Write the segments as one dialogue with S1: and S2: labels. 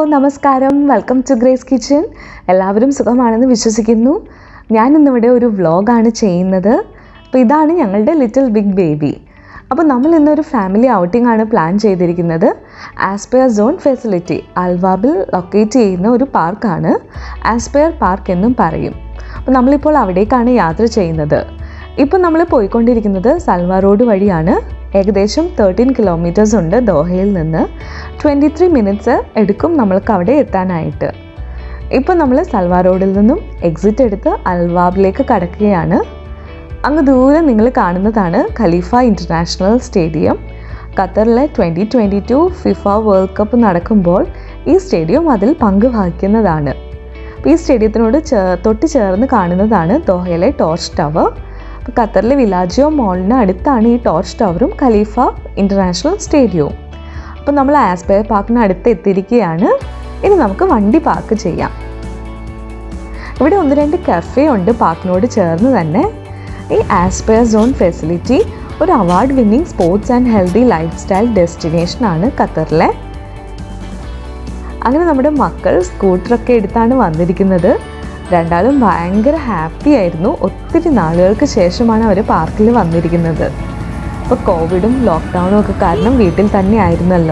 S1: നമസ്കാരം welcome to grace kitchen എല്ലാവരും സുഖമാണെന്ന് വിശ്വസിക്കുന്നു ഞാൻ ഇന്നിവിടെ ഒരു വ്ളോഗാണ് ചെയ്യുന്നത് അപ്പോൾ ഇതാണ് ഞങ്ങളുടെ ലിറ്റിൽ ബിഗ് ബേബി അപ്പോൾ നമ്മൾ ഇന്നൊരു ഫാമിലി ഔട്ടിംഗ് ആണ് പ്ലാൻ ചെയ്തിരിക്കുന്നത് ആസ്പയർ സോൺ ഫെസിലിറ്റി അൽവാബിൽ ലൊക്കേറ്റ് ചെയ്യുന്ന ഒരു പാർക്കാണ് ആസ്പയർ പാർക്ക് എന്നും പറയും അപ്പോൾ നമ്മളിപ്പോൾ അവിടേക്കാണ് യാത്ര ചെയ്യുന്നത് ഇപ്പം നമ്മൾ പോയിക്കൊണ്ടിരിക്കുന്നത് സൽവ റോഡ് വഴിയാണ് ഏകദേശം തേർട്ടീൻ കിലോമീറ്റേഴ്സ് ഉണ്ട് ദോഹയിൽ നിന്ന് ട്വൻറ്റി ത്രീ മിനിറ്റ്സ് എടുക്കും നമ്മൾക്ക് അവിടെ എത്താനായിട്ട് ഇപ്പം നമ്മൾ സൽവ റോഡിൽ നിന്നും എക്സിറ്റ് എടുത്ത് അൽവാബിലേക്ക് കടക്കുകയാണ് അങ്ങ് ദൂരെ നിങ്ങൾ കാണുന്നതാണ് ഖലീഫ ഇൻ്റർനാഷണൽ സ്റ്റേഡിയം ഖത്തറിലെ twenty twenty two FIFA World Cup നടക്കുമ്പോൾ ഈ സ്റ്റേഡിയം അതിൽ പങ്കുവഹിക്കുന്നതാണ് അപ്പോൾ ഈ സ്റ്റേഡിയത്തിനോട് ചേ തൊട്ട് ചേർന്ന് കാണുന്നതാണ് ദോഹയിലെ ടോർച്ച് ടവർ അപ്പോൾ ഖത്തറിലെ വിലാജിയോ മോളിന് അടുത്താണ് ഈ ടോർച്ച് ടവറും ഖലീഫ ഇൻ്റർനാഷണൽ സ്റ്റേഡിയവും അപ്പോൾ നമ്മൾ ആസ്പയർ പാർക്കിന് അടുത്ത് എത്തിയിരിക്കുകയാണ് ഇനി നമുക്ക് വണ്ടി പാർക്ക് ചെയ്യാം ഇവിടെ ഒന്ന് രണ്ട് കഫേ ഉണ്ട് പാർക്കിനോട് ചേർന്ന് തന്നെ ഈ ആസ്പയർ സോൺ ഫെസിലിറ്റി ഒരു award winning sports and healthy lifestyle ഡെസ്റ്റിനേഷനാണ് ഖത്തറിലെ അങ്ങനെ നമ്മുടെ മക്കൾ സ്കൂട്ടറൊക്കെ എടുത്താണ് വന്നിരിക്കുന്നത് രണ്ടാളും ഭയങ്കര ഹാപ്പി ആയിരുന്നു ഒത്തിരി നാളുകൾക്ക് ശേഷമാണ് അവർ പാർക്കിൽ വന്നിരിക്കുന്നത് ഇപ്പോൾ കോവിഡും ലോക്ക്ഡൗണും ഒക്കെ കാരണം വീട്ടിൽ തന്നെ ആയിരുന്നല്ലോ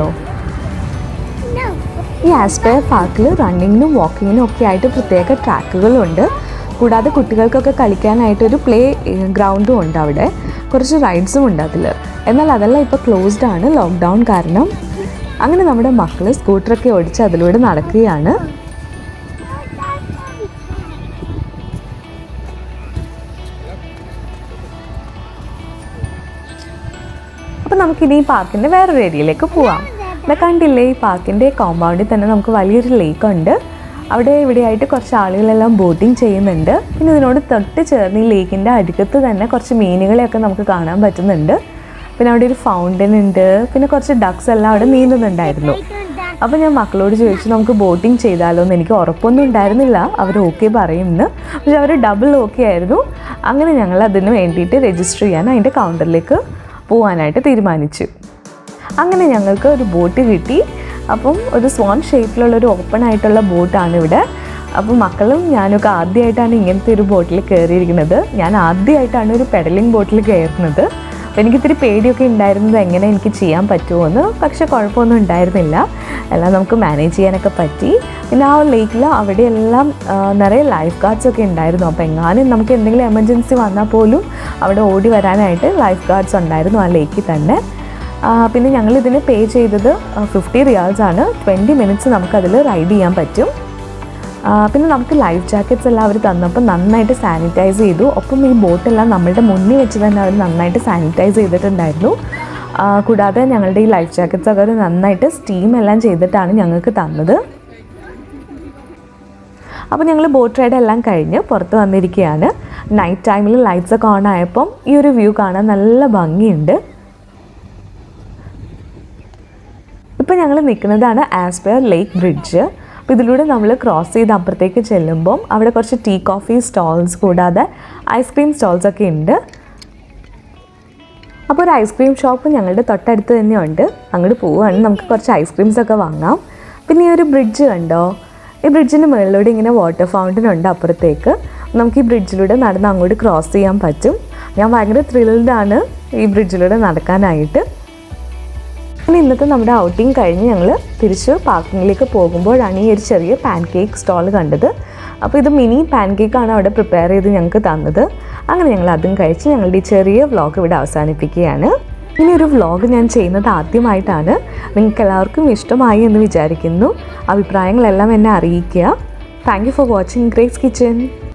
S1: ഈ ആസ്പയർ പാർക്കിൽ റണ്ണിങ്ങിനും വാക്കിങ്ങിനും ഒക്കെ ആയിട്ട് പ്രത്യേക ട്രാക്കുകളുണ്ട് കൂടാതെ കുട്ടികൾക്കൊക്കെ കളിക്കാനായിട്ടൊരു പ്ലേ ഗ്രൗണ്ടും ഉണ്ട് അവിടെ കുറച്ച് റൈഡ്സും ഉണ്ട് അതിൽ എന്നാൽ അതെല്ലാം ഇപ്പോൾ ക്ലോസ്ഡ് ആണ് ലോക്ക്ഡൗൺ കാരണം അങ്ങനെ നമ്മുടെ മക്കൾ സ്കൂട്ടറൊക്കെ ഓടിച്ച് അതിലൂടെ നടക്കുകയാണ് അപ്പോൾ നമുക്കിനി ഈ പാർക്കിൻ്റെ വേറൊരു ഏരിയയിലേക്ക് പോവാം ഇവിടെ കണ്ടില്ലേ ഈ പാർക്കിൻ്റെ കോമ്പൗണ്ടിൽ തന്നെ നമുക്ക് വലിയൊരു ലേക്ക് ഉണ്ട് അവിടെ ഇവിടെയായിട്ട് കുറച്ച് ആളുകളെല്ലാം ബോട്ടിങ് ചെയ്യുന്നുണ്ട് പിന്നെ ഇതിനോട് തൊട്ട് ചേർന്ന് ഈ ലേക്കിൻ്റെ അടുക്കത്ത് തന്നെ കുറച്ച് മീനുകളെയൊക്കെ നമുക്ക് കാണാൻ പറ്റുന്നുണ്ട് പിന്നെ അവിടെ ഒരു ഫൗണ്ടൻ ഉണ്ട് പിന്നെ കുറച്ച് ഡക്സ് എല്ലാം അവിടെ നീന്തുന്നുണ്ടായിരുന്നു അപ്പോൾ ഞാൻ മക്കളോട് ചോദിച്ചു നമുക്ക് ബോട്ടിങ് ചെയ്താലോ എന്ന് എനിക്ക് ഉറപ്പൊന്നും ഉണ്ടായിരുന്നില്ല അവർ ഓക്കെ പറയുമെന്ന് പക്ഷെ അവർ ഡബിൾ ഓക്കെ ആയിരുന്നു അങ്ങനെ ഞങ്ങൾ അതിന് വേണ്ടിയിട്ട് രജിസ്റ്റർ ചെയ്യാൻ അതിൻ്റെ കൗണ്ടറിലേക്ക് പോകാനായിട്ട് തീരുമാനിച്ചു അങ്ങനെ ഞങ്ങൾക്ക് ഒരു ബോട്ട് കിട്ടി അപ്പം ഒരു സ്വാൻ ഷേപ്പിലുള്ള ഒരു ഓപ്പൺ ആയിട്ടുള്ള ബോട്ടാണ് ഇവിടെ അപ്പം മക്കളും ഞാനൊക്കെ ആദ്യമായിട്ടാണ് ഇങ്ങനത്തെ ഒരു ബോട്ടിൽ കയറിയിരിക്കുന്നത് ഞാൻ ആദ്യമായിട്ടാണ് ഒരു പെഡലിംഗ് ബോട്ടിൽ കയറുന്നത് അപ്പോൾ എനിക്കിത്തിരി പേടിയൊക്കെ ഉണ്ടായിരുന്നത് എങ്ങനെ എനിക്ക് ചെയ്യാൻ പറ്റുമോയെന്ന് പക്ഷെ കുഴപ്പമൊന്നും ഉണ്ടായിരുന്നില്ല എല്ലാം നമുക്ക് മാനേജ് ചെയ്യാനൊക്കെ പറ്റി പിന്നെ ആ ലേക്കിൽ അവിടെയെല്ലാം ആ, നിറയെ ലൈഫ് ഗാർഡ്സ് ഒക്കെ ഉണ്ടായിരുന്നു അപ്പോൾ എങ്ങാനും നമുക്ക് എന്തെങ്കിലും എമർജൻസി വന്നാൽ പോലും അവിടെ ഓടി വരാനായിട്ട് ലൈഫ് ഗാർഡ്സ് ഉണ്ടായിരുന്നു ആ ലേക്കിൽ തന്നെ ആ, പിന്നെ ഞങ്ങൾ ഇതിന് പേ ചെയ്തത് ഫിഫ്റ്റി റിയാൽസ് ആണ് ട്വൻറ്റി മിനിറ്റ്സ് നമുക്കതിൽ റൈഡ് ചെയ്യാൻ പറ്റും ആ, പിന്നെ നമുക്ക് ലൈഫ് ജാക്കറ്റ്സ് എല്ലാം അവർ തന്നപ്പോൾ നന്നായിട്ട് സാനിറ്റൈസ് ചെയ്തു ഒപ്പം ഈ ബോട്ടെല്ലാം നമ്മളുടെ മുന്നിൽ വെച്ച് തന്നെ അവർ നന്നായിട്ട് സാനിറ്റൈസ് ചെയ്തിട്ടുണ്ടായിരുന്നു ആ, കൂടാതെ ഞങ്ങളുടെ ഈ ലൈഫ് ജാക്കറ്റ്സ് ഒക്കെ അവർ നന്നായിട്ട് സ്റ്റീം എല്ലാം ചെയ്തിട്ടാണ് ഞങ്ങൾക്ക് തന്നത് അപ്പോൾ ഞങ്ങൾ ബോട്ട് റൈഡ് എല്ലാം കഴിഞ്ഞ് പുറത്ത് വന്നിരിക്കുകയാണ് നൈറ്റ് ടൈമിൽ ലൈറ്റ്സ് ഒക്കെ ഓൺ ആയപ്പം ഈ ഒരു വ്യൂ കാണാൻ നല്ല ഭംഗിയുണ്ട് ഇപ്പോൾ ഞങ്ങൾ നിൽക്കുന്നതാണ് ആസ്പയർ ലേക്ക് ബ്രിഡ്ജ് അപ്പോൾ ഇതിലൂടെ നമ്മൾ ക്രോസ് ചെയ്ത് അപ്പുറത്തേക്ക് ചെല്ലുമ്പം അവിടെ കുറച്ച് ടീ കോഫി സ്റ്റോൾസ് കൂടാതെ ഐസ്ക്രീം സ്റ്റോൾസ് ഒക്കെ ഉണ്ട് അപ്പോൾ ഒരു ഐസ്ക്രീം ഷോപ്പ് ഞങ്ങളുടെ തൊട്ടടുത്ത് തന്നെയുണ്ട് അങ്ങോട്ട് പോവുകയാണ് നമുക്ക് കുറച്ച് ഐസ്ക്രീംസ് ഒക്കെ വാങ്ങാം പിന്നെ ഈ ഒരു ബ്രിഡ്ജ് കണ്ടോ ഈ ബ്രിഡ്ജിന് മുകളിലൂടെ ഇങ്ങനെ വാട്ടർ ഫൗണ്ടൻ ഉണ്ട് അപ്പുറത്തേക്ക് നമുക്ക് ഈ ബ്രിഡ്ജിലൂടെ നടന്ന് അങ്ങോട്ട് ക്രോസ് ചെയ്യാൻ പറ്റും ഞാൻ ഭയങ്കര ത്രില്ഡ് ആണ് ഈ ബ്രിഡ്ജിലൂടെ നടക്കാനായിട്ട് പിന്നെ ഇന്നത്തെ നമ്മുടെ ഔട്ടിങ് കഴിഞ്ഞ് ഞങ്ങൾ തിരിച്ച് പാർക്കിങ്ങിലേക്ക് പോകുമ്പോഴാണ് ഈ ഒരു ചെറിയ പാൻ കേക്ക് സ്റ്റോൾ കണ്ടത് അപ്പോൾ ഇത് മിനി പാൻ കേക്കാണ് അവിടെ പ്രിപ്പയർ ചെയ്ത് ഞങ്ങൾക്ക് തന്നത് അങ്ങനെ ഞങ്ങൾ അതും കഴിച്ച് ഞങ്ങളുടെ ഈ ചെറിയ വ്ളോഗ് ഇവിടെ അവസാനിപ്പിക്കുകയാണ് ഇനി ഒരു വ്ളോഗ് ഞാൻ ചെയ്യുന്നത് ആദ്യമായിട്ടാണ് നിങ്ങൾക്ക് എല്ലാവർക്കും ഇഷ്ടമായി എന്ന് വിചാരിക്കുന്നു അഭിപ്രായങ്ങളെല്ലാം എന്നെ അറിയിക്കുക thank you for watching Grace kitchen